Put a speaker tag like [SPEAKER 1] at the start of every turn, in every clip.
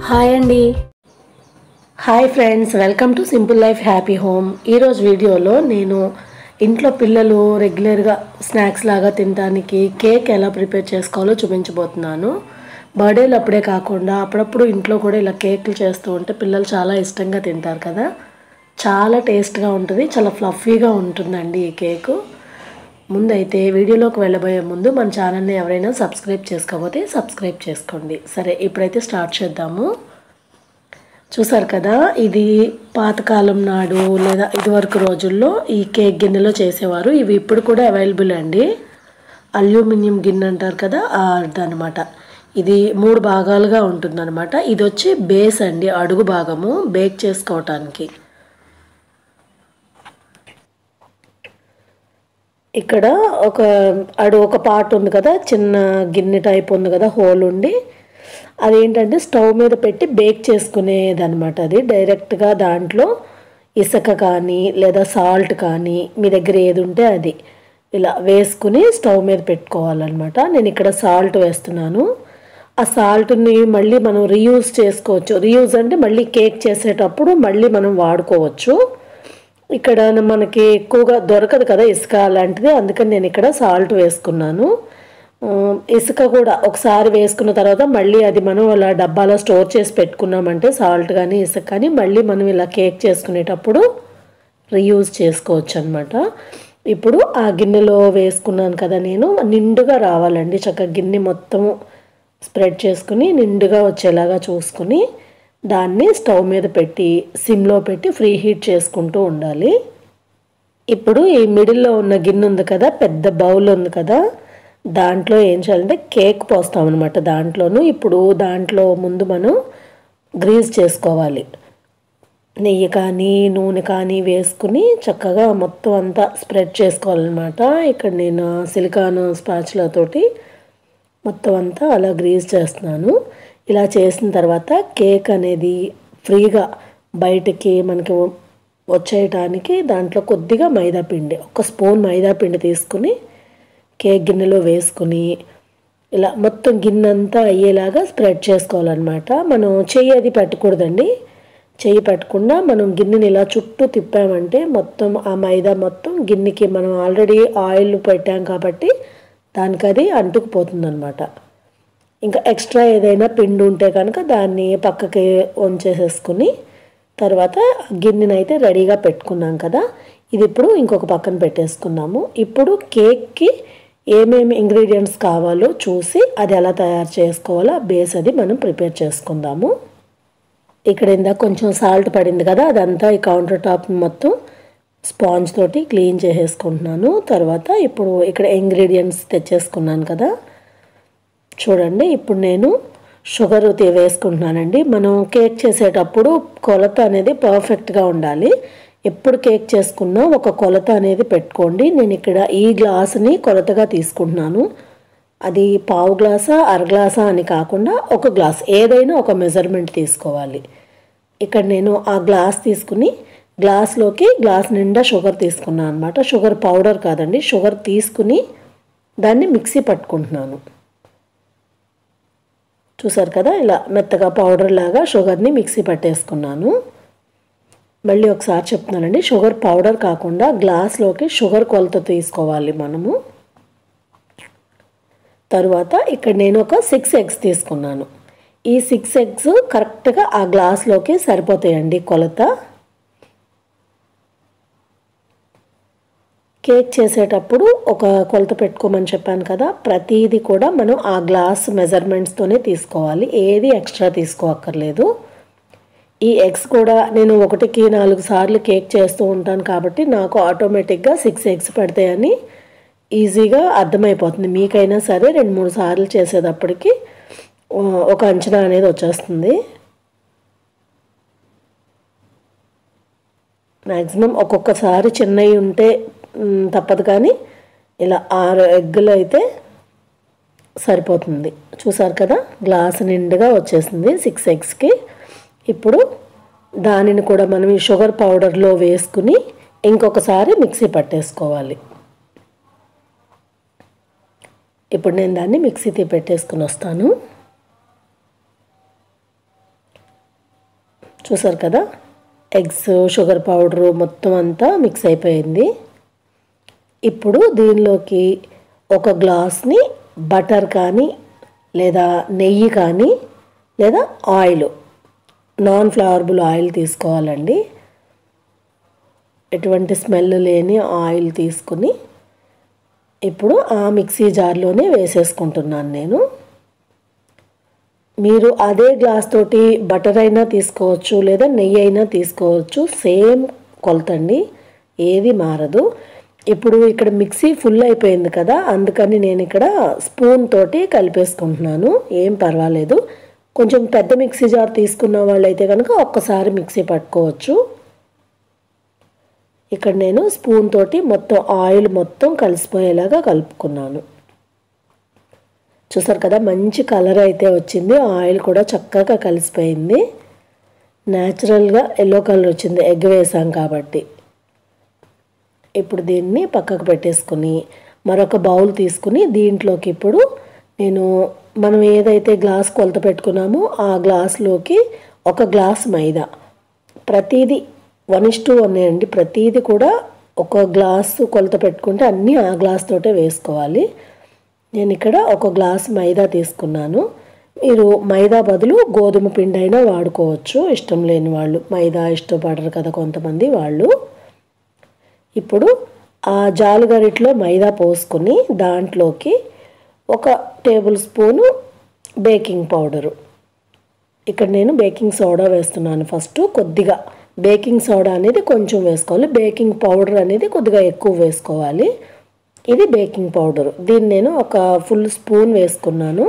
[SPEAKER 1] hi అండి hi friends welcome to simple life happy home ఈరోజు వీడియోలో నేను ఇంట్లో పిల్లలు రెగ్యులర్గా స్నాక్స్ లాగా తినడానికి కేక్ ఎలా ప్రిపేర్ చేసుకోవాలో చూపించబోతున్నాను బర్త్డేలు అప్పుడే కాకుండా అప్పుడప్పుడు ఇంట్లో కూడా ఇలా కేక్లు చేస్తూ ఉంటే పిల్లలు చాలా ఇష్టంగా తింటారు కదా చాలా టేస్ట్గా ఉంటుంది చాలా ఫ్లఫీగా ఉంటుందండి ఈ కేకు ముందైతే వీడియోలోకి వెళ్ళబోయే ముందు మన ఛానల్ని ఎవరైనా సబ్స్క్రైబ్ చేసుకోకపోతే సబ్స్క్రైబ్ చేసుకోండి సరే ఇప్పుడైతే స్టార్ట్ చేద్దాము చూసారు కదా ఇది పాతకాలం నాడు లేదా ఇదివరకు రోజుల్లో ఈ కేక్ గిన్నెలో చేసేవారు ఇవి ఇప్పుడు కూడా అవైలబుల్ అండి అల్యూమినియం గిన్నె అంటారు కదా అదనమాట ఇది మూడు భాగాలుగా ఉంటుందన్నమాట ఇది వచ్చి బేస్ అండి అడుగు భాగము బేక్ చేసుకోవటానికి ఇక్కడ ఒక అడు ఒక పార్ట్ ఉంది కదా చిన్న గిన్నె టైప్ ఉంది కదా హోల్ ఉండి అదేంటంటే స్టవ్ మీద పెట్టి బేక్ చేసుకునేది అనమాట అది డైరెక్ట్గా దాంట్లో ఇసుక కానీ లేదా సాల్ట్ కానీ మీ దగ్గర ఏది ఉంటే అది ఇలా వేసుకుని స్టవ్ మీద పెట్టుకోవాలన్నమాట నేను ఇక్కడ సాల్ట్ వేస్తున్నాను ఆ సాల్ట్ని మళ్ళీ మనం రీయూజ్ చేసుకోవచ్చు రీయూజ్ అంటే మళ్ళీ కేక్ చేసేటప్పుడు మళ్ళీ మనం వాడుకోవచ్చు ఇక్కడ మనకి ఎక్కువగా దొరకదు కదా ఇసుక అలాంటిది అందుకని నేను ఇక్కడ సాల్ట్ వేసుకున్నాను ఆ, ఇసుక కూడా ఒకసారి వేసుకున్న తర్వాత మళ్ళీ అది మనం అలా డబ్బాలో స్టోర్ చేసి పెట్టుకున్నామంటే సాల్ట్ కానీ ఇసుక కానీ మళ్ళీ మనం ఇలా కేక్ చేసుకునేటప్పుడు రీయూజ్ చేసుకోవచ్చు అనమాట ఇప్పుడు ఆ గిన్నెలో వేసుకున్నాను కదా నేను నిండుగా రావాలండి చక్కగా గిన్నె మొత్తం స్ప్రెడ్ చేసుకుని నిండుగా వచ్చేలాగా చూసుకుని దాన్ని స్టవ్ మీద పెట్టి సిమ్లో పెట్టి ఫ్రీ హీట్ చేసుకుంటూ ఉండాలి ఇప్పుడు ఈ మిడిల్లో ఉన్న గిన్నె ఉంది కదా పెద్ద బౌల్ ఉంది కదా దాంట్లో ఏం చేయాలంటే కేక్ పోస్తాం అనమాట దాంట్లోనూ ఇప్పుడు దాంట్లో ముందు మనం గ్రీజ్ చేసుకోవాలి నెయ్యి కానీ నూనె కానీ వేసుకుని చక్కగా మొత్తం అంతా స్ప్రెడ్ చేసుకోవాలన్నమాట ఇక్కడ నేను సిలికాన్ స్పాచ్లతోటి మొత్తం అంతా అలా గ్రీజ్ చేస్తున్నాను ఇలా చేసిన తర్వాత కేక్ అనేది ఫ్రీగా బయటకి మనకి వచ్చేయటానికి దాంట్లో కొద్దిగా మైదా పిండి ఒక స్పూన్ మైదా పిండి తీసుకుని కేక్ గిన్నెలో వేసుకుని ఇలా మొత్తం గిన్నె అంతా అయ్యేలాగా స్ప్రెడ్ చేసుకోవాలన్నమాట మనం చెయ్యి అది పెట్టకూడదండి చెయ్యి పెట్టకుండా మనం గిన్నెని ఇలా చుట్టూ తిప్పామంటే మొత్తం ఆ మైదా మొత్తం గిన్నెకి మనం ఆల్రెడీ ఆయిల్ పెట్టాం కాబట్టి దానికి అది అంటుకుపోతుంది అనమాట ఇంకా ఎక్స్ట్రా ఏదైనా పిండి ఉంటే కనుక దాన్ని పక్కకి వంచేసేసుకుని తర్వాత గిన్నెని అయితే రెడీగా పెట్టుకున్నాం కదా ఇది ఇప్పుడు ఇంకొక పక్కన పెట్టేసుకున్నాము ఇప్పుడు కేక్కి ఏమేమి ఇంగ్రీడియంట్స్ కావాలో చూసి అది ఎలా తయారు చేసుకోవాలో ఆ బేస్ అది మనం ప్రిపేర్ చేసుకుందాము ఇక్కడ ఇందాక కొంచెం సాల్ట్ పడింది కదా అదంతా ఈ కౌంటర్ టాప్ మొత్తం స్పాంజ్ తోటి క్లీన్ చేసేసుకుంటున్నాను తర్వాత ఇప్పుడు ఇక్కడ ఇంగ్రీడియంట్స్ తెచ్చేసుకున్నాను కదా చూడండి ఇప్పుడు నేను షుగర్ తే- వేసుకుంటున్నానండి మనం కేక్ చేసేటప్పుడు కొలత అనేది పర్ఫెక్ట్గా ఉండాలి ఎప్పుడు కేక్ చేసుకున్నా ఒక కొలత అనేది పెట్టుకోండి నేను ఇక్కడ ఈ గ్లాసుని కొలతగా తీసుకుంటున్నాను అది పావు గ్లాసా అర గ్లాసా అని కాకుండా ఒక గ్లాస్ ఏదైనా ఒక మెజర్మెంట్ తీసుకోవాలి ఇక్కడ నేను ఆ గ్లాస్ తీసుకుని గ్లాస్లోకి గ్లాస్ నిండా షుగర్ తీసుకున్నాను అనమాట షుగర్ పౌడర్ కాదండి షుగర్ తీసుకుని దాన్ని మిక్సీ పట్టుకుంటున్నాను చూసారు కదా ఇలా మెత్తగా పౌడర్ లాగా షుగర్ని మిక్సీ పట్టేసుకున్నాను మళ్ళీ ఒకసారి చెప్తున్నానండి షుగర్ పౌడర్ కాకుండా గ్లాస్లోకి షుగర్ కొలత తీసుకోవాలి మనము తరువాత ఇక్కడ నేను ఒక సిక్స్ ఎగ్స్ తీసుకున్నాను ఈ సిక్స్ ఎగ్స్ కరెక్ట్గా ఆ గ్లాస్లోకి సరిపోతాయండి కొలత కేక్ చేసేటప్పుడు ఒక కొలత పెట్టుకోమని చెప్పాను కదా ప్రతిదీ కూడా మనం ఆ గ్లాస్ మెజర్మెంట్స్తోనే తీసుకోవాలి ఏది ఎక్స్ట్రా తీసుకోక్కర్లేదు ఈ ఎగ్స్ కూడా నేను ఒకటికి నాలుగు సార్లు కేక్ చేస్తూ ఉంటాను కాబట్టి నాకు ఆటోమేటిక్గా సిక్స్ ఎగ్స్ పడతాయని ఈజీగా అర్థమైపోతుంది మీకైనా సరే రెండు మూడు సార్లు చేసేటప్పటికి ఆ, ఒక అంచనా అనేది వచ్చేస్తుంది మ్యాక్సిమం ఒక్కొక్కసారి చిన్నవి ఉంటే మ్, తప్పదు కానీ ఇలా ఆరు ఎగ్గులు అయితే సరిపోతుంది చూసారు కదా గ్లాస్ నిండుగా వచ్చేసింది సిక్స్ ఎగ్స్కి ఇప్పుడు దానిని కూడా మనం ఈ షుగర్ పౌడర్లో వేసుకుని ఇంకొకసారి మిక్సీ పట్టేసుకోవాలి ఇప్పుడు నేను దాన్ని మిక్సీ తీ పెట్టేసుకుని వస్తాను చూసారు కదా ఎగ్స్ షుగర్ పౌడరు మొత్తం అంతా మిక్స్ అయిపోయింది ఇప్పుడు దీనిలోకి ఒక గ్లాస్ని బటర్ కానీ లేదా నెయ్యి కానీ లేదా ఆయిల్ నాన్ ఫ్లవరబుల్ ఆయిల్ తీసుకోవాలండి ఎటువంటి స్మెల్ లేని ఆయిల్ తీసుకుని ఇప్పుడు ఆ మిక్సీ జార్లోనే వేసేసుకుంటున్నాను నేను మీరు అదే గ్లాస్ తోటి బటర్ అయినా తీసుకోవచ్చు లేదా నెయ్యి అయినా తీసుకోవచ్చు సేమ్ కొలతండి ఏది మారదు ఇప్పుడు ఇక్కడ మిక్సీ ఫుల్ అయిపోయింది కదా అందుకని నేను ఇక్కడ స్పూన్ తోటి కలిపేసుకుంటున్నాను ఏం పర్వాలేదు కొంచెం పెద్ద మిక్సీ జార్ తీసుకున్న వాళ్ళైతే కనుక ఒక్కసారి మిక్సీ పట్టుకోవచ్చు ఇక్కడ నేను స్పూన్ తోటి మొత్తం ఆయిల్ మొత్తం కలిసిపోయేలాగా కలుపుకున్నాను చూసారు కదా మంచి కలర్ అయితే వచ్చింది ఆయిల్ కూడా చక్కగా కలిసిపోయింది న్యాచురల్గా ఎల్లో కలర్ వచ్చింది ఎగ్ వేసాం కాబట్టి ఇప్పుడు దీన్ని పక్కకు పెట్టేసుకుని మరొక బౌల్ తీసుకుని దీంట్లోకి ఇప్పుడు నేను మనం ఏదైతే గ్లాస్ కొలత పెట్టుకున్నామో ఆ గ్లాస్లోకి ఒక గ్లాస్ మైదా ప్రతిదీ వన్ ఇస్ టూ ఉన్నాయండి ప్రతిదీ కూడా ఒక గ్లాసు కొలత పెట్టుకుంటే అన్నీ ఆ గ్లాస్ తోటే వేసుకోవాలి నేను ఇక్కడ ఒక గ్లాస్ మైదా తీసుకున్నాను మీరు మైదా బదులు గోధుమ పిండి అయినా వాడుకోవచ్చు ఇష్టం లేని వాళ్ళు మైదా ఇష్టపడరు కదా కొంతమంది వాళ్ళు ఇప్పుడు ఆ జాలుగరిట్లో మైదా పోసుకొని దాంట్లోకి ఒక టేబుల్ స్పూను బేకింగ్ పౌడరు ఇక్కడ నేను బేకింగ్ సోడా వేస్తున్నాను ఫస్ట్ కొద్దిగా బేకింగ్ సోడా అనేది కొంచెం వేసుకోవాలి బేకింగ్ పౌడర్ అనేది కొద్దిగా ఎక్కువ వేసుకోవాలి ఇది బేకింగ్ పౌడర్ దీన్ని నేను ఒక ఫుల్ స్పూన్ వేసుకున్నాను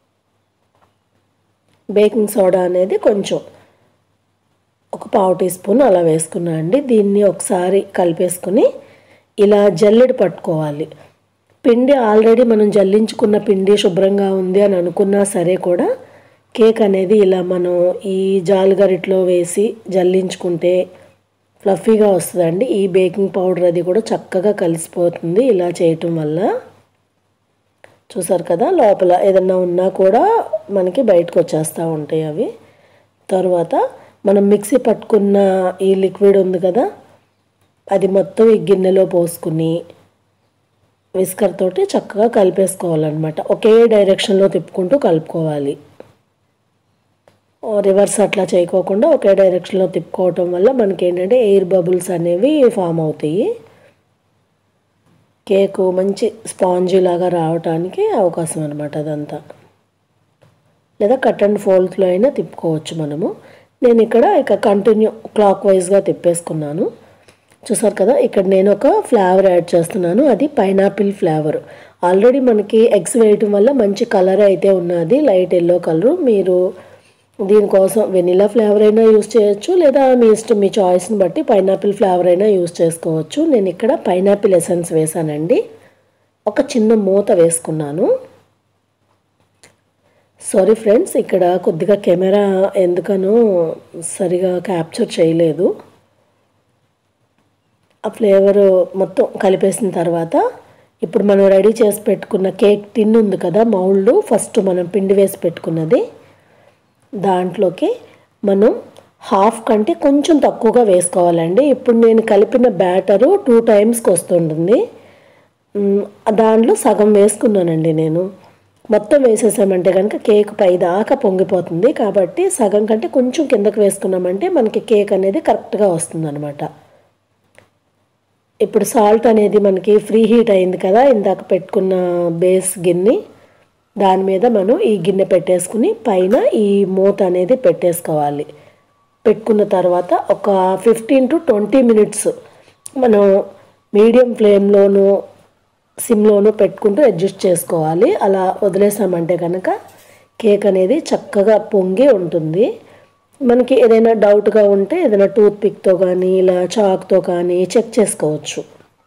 [SPEAKER 1] బేకింగ్ సోడా అనేది కొంచెం ఒక పావు టీ స్పూన్ అలా వేసుకున్నా అండి దీన్ని ఒకసారి కలిపేసుకుని ఇలా జల్లెడ పట్టుకోవాలి పిండి ఆల్రెడీ మనం జల్లించుకున్న పిండి శుభ్రంగా ఉంది అని అనుకున్నా సరే కూడా కేక్ అనేది ఇలా మనం ఈ జాలుగరిట్లో వేసి జల్లించుకుంటే ఫ్లఫీగా వస్తుందండి ఈ బేకింగ్ పౌడర్ అది కూడా చక్కగా కలిసిపోతుంది ఇలా చేయటం వల్ల చూసారు కదా లోపల ఏదన్నా ఉన్నా కూడా మనకి బయటకు వచ్చేస్తూ ఉంటాయి అవి తర్వాత మనం మిక్సీ పట్టుకున్న ఈ లిక్విడ్ ఉంది కదా అది మొత్తం ఈ గిన్నెలో పోసుకుని విస్కర్ తోటి చక్కగా కలిపేసుకోవాలన్నమాట ఒకే డైరెక్షన్లో తిప్పుకుంటూ కలుపుకోవాలి రివర్స్ అట్లా చేయకోకుండా ఒకే డైరెక్షన్లో తిప్పుకోవటం వల్ల మనకి ఏంటంటే ఎయిర్ బబుల్స్ అనేవి ఫామ్ అవుతాయి కేకు మంచి స్పాంజీ లాగా రావటానికి అవకాశం అనమాట అదంతా లేదా కట్ అండ్ ఫోల్డ్లో అయినా తిప్పుకోవచ్చు మనము నేను ఇక్కడ ఇక కంటిన్యూ క్లాక్ వైజ్గా తిప్పేసుకున్నాను చూసారు కదా ఇక్కడ నేను ఒక ఫ్లేవర్ యాడ్ చేస్తున్నాను అది పైనాపిల్ ఫ్లేవర్ ఆల్రెడీ మనకి ఎగ్స్ వేయటం వల్ల మంచి కలర్ అయితే ఉన్నది లైట్ ఎల్లో కలరు మీరు దీనికోసం వెనిలా ఫ్లేవర్ అయినా యూస్ చేయొచ్చు లేదా మీ ఇష్టం మీ చాయిస్ని బట్టి పైనాపిల్ ఫ్లేవర్ అయినా యూస్ చేసుకోవచ్చు నేను ఇక్కడ పైనాపిల్ ఎసెన్స్ వేసానండి ఒక చిన్న మూత వేసుకున్నాను సారీ ఫ్రెండ్స్ ఇక్కడ కొద్దిగా కెమెరా ఎందుకనో సరిగా క్యాప్చర్ చేయలేదు ఆ ఫ్లేవర్ మొత్తం కలిపేసిన తర్వాత ఇప్పుడు మనం రెడీ చేసి పెట్టుకున్న కేక్ టిన్ ఉంది కదా మౌల్డ్ ఫస్ట్ మనం పిండి వేసి పెట్టుకున్నది దాంట్లోకి మనం హాఫ్ కంటే కొంచెం తక్కువగా వేసుకోవాలండి ఇప్పుడు నేను కలిపిన బ్యాటరు టూ టైమ్స్కి వస్తుంటుంది దాంట్లో సగం వేసుకున్నానండి నేను మొత్తం వేసేసామంటే కనుక కేక్ పై దాకా పొంగిపోతుంది కాబట్టి సగం కంటే కొంచెం కిందకు వేసుకున్నామంటే మనకి కేక్ అనేది కరెక్ట్గా వస్తుంది అనమాట ఇప్పుడు సాల్ట్ అనేది మనకి ఫ్రీ హీట్ అయింది కదా ఇందాక పెట్టుకున్న బేస్ గిన్నె దాని మీద మనం ఈ గిన్నె పెట్టేసుకుని పైన ఈ మూత అనేది పెట్టేసుకోవాలి పెట్టుకున్న తర్వాత ఒక ఫిఫ్టీన్ టు ట్వంటీ మినిట్స్ మనం మీడియం ఫ్లేమ్లోను సిమ్లోను పెట్టుకుంటూ అడ్జస్ట్ చేసుకోవాలి అలా వదిలేసామంటే కనుక కేక్ అనేది చక్కగా పొంగి ఉంటుంది మనకి ఏదైనా డౌట్గా ఉంటే ఏదైనా టూత్ పిక్తో కానీ ఇలా చాక్తో కానీ చెక్ చేసుకోవచ్చు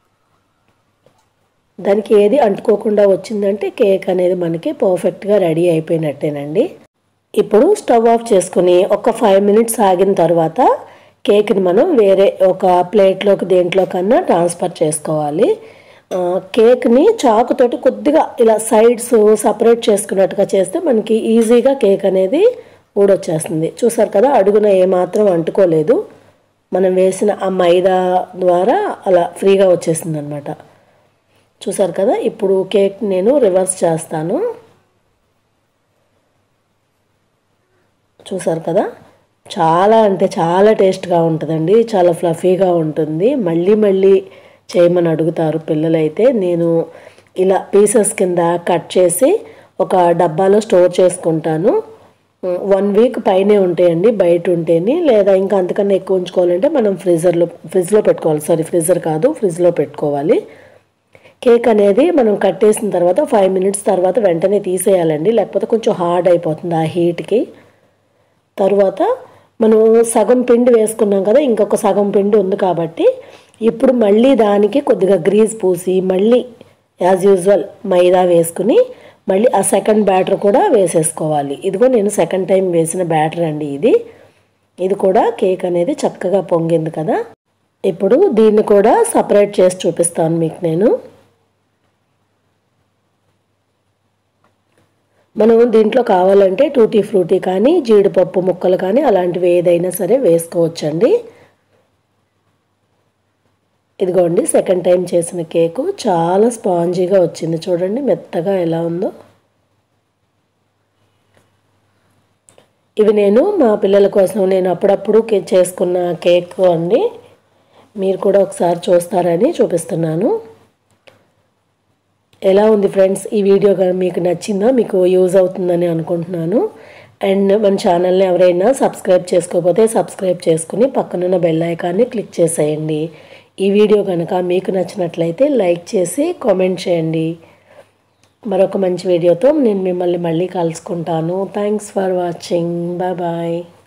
[SPEAKER 1] దానికి ఏది అంటుకోకుండా వచ్చిందంటే కేక్ అనేది మనకి పర్ఫెక్ట్గా రెడీ అయిపోయినట్టేనండి ఇప్పుడు స్టవ్ ఆఫ్ చేసుకుని ఒక ఫైవ్ మినిట్స్ ఆగిన తర్వాత కేక్ని మనం వేరే ఒక ప్లేట్లోకి దేంట్లో కన్నా ట్రాన్స్ఫర్ చేసుకోవాలి కేక్ని చాకుతోటి కొద్దిగా ఇలా సైడ్స్ సపరేట్ చేసుకున్నట్టుగా చేస్తే మనకి ఈజీగా కేక్ అనేది ఊడొచ్చేస్తుంది చూసారు కదా అడుగున ఏమాత్రం అంటుకోలేదు మనం వేసిన ఆ మైదా ద్వారా అలా ఫ్రీగా వచ్చేసింది అనమాట చూసారు కదా ఇప్పుడు కేక్ నేను రివర్స్ చేస్తాను చూసారు కదా చాలా అంటే చాలా టేస్ట్గా ఉంటుందండి చాలా ఫ్లఫీగా ఉంటుంది మళ్ళీ మళ్ళీ చేయమని అడుగుతారు పిల్లలైతే నేను ఇలా పీసెస్ కింద కట్ చేసి ఒక డబ్బాలో స్టోర్ చేసుకుంటాను వన్ వీక్ పైనే ఉంటాయండి బయట ఉంటేని లేదా ఇంకా అంతకన్నా ఎక్కువ ఉంచుకోవాలంటే మనం ఫ్రీజర్లో ఫ్రిడ్జ్లో పెట్టుకోవాలి సారీ ఫ్రీజర్ కాదు ఫ్రిడ్జ్లో పెట్టుకోవాలి కేక్ అనేది మనం కట్టేసిన తర్వాత ఫైవ్ మినిట్స్ తర్వాత వెంటనే తీసేయాలండి లేకపోతే కొంచెం హార్డ్ అయిపోతుంది ఆ హీట్కి తర్వాత మనం సగం పిండి వేసుకున్నాం కదా ఇంకొక సగం పిండి ఉంది కాబట్టి ఇప్పుడు మళ్ళీ దానికి కొద్దిగా గ్రీజ్ పూసి మళ్ళీ యాజ్ యూజువల్ మైదా వేసుకుని మళ్ళీ ఆ సెకండ్ బ్యాటర్ కూడా వేసేసుకోవాలి ఇదిగో నేను సెకండ్ టైం వేసిన బ్యాటర్ అండి ఇది ఇది కూడా కేక్ అనేది చక్కగా పొంగింది కదా ఇప్పుడు దీన్ని కూడా సపరేట్ చేసి చూపిస్తాను మీకు నేను మనం దీంట్లో కావాలంటే టూటీ ఫ్రూటీ కానీ జీడిపప్పు ముక్కలు కానీ అలాంటివి ఏదైనా సరే వేసుకోవచ్చండి ఇదిగోండి సెకండ్ టైం చేసిన కేకు చాలా స్పాంజీగా వచ్చింది చూడండి మెత్తగా ఎలా ఉందో ఇవి నేను మా పిల్లల కోసం నేను అప్పుడప్పుడు కే- చేసుకున్న కేక్ అండి మీరు కూడా ఒకసారి చూస్తారని చూపిస్తున్నాను ఎలా ఉంది ఫ్రెండ్స్ ఈ వీడియో కానీ మీకు నచ్చిందా మీకు యూజ్ అవుతుందని అనుకుంటున్నాను అండ్ మన ఛానల్ని ఎవరైనా సబ్స్క్రైబ్ చేసుకోకపోతే సబ్స్క్రైబ్ చేసుకుని పక్కనున్న బెల్ ఐకాన్ని క్లిక్ చేసేయండి ఈ వీడియో కనుక మీకు నచ్చినట్లయితే లైక్ చేసి కామెంట్ చేయండి మరొక మంచి వీడియోతో నేను మిమ్మల్ని మళ్ళీ కలుసుకుంటాను thanks for watching bye bye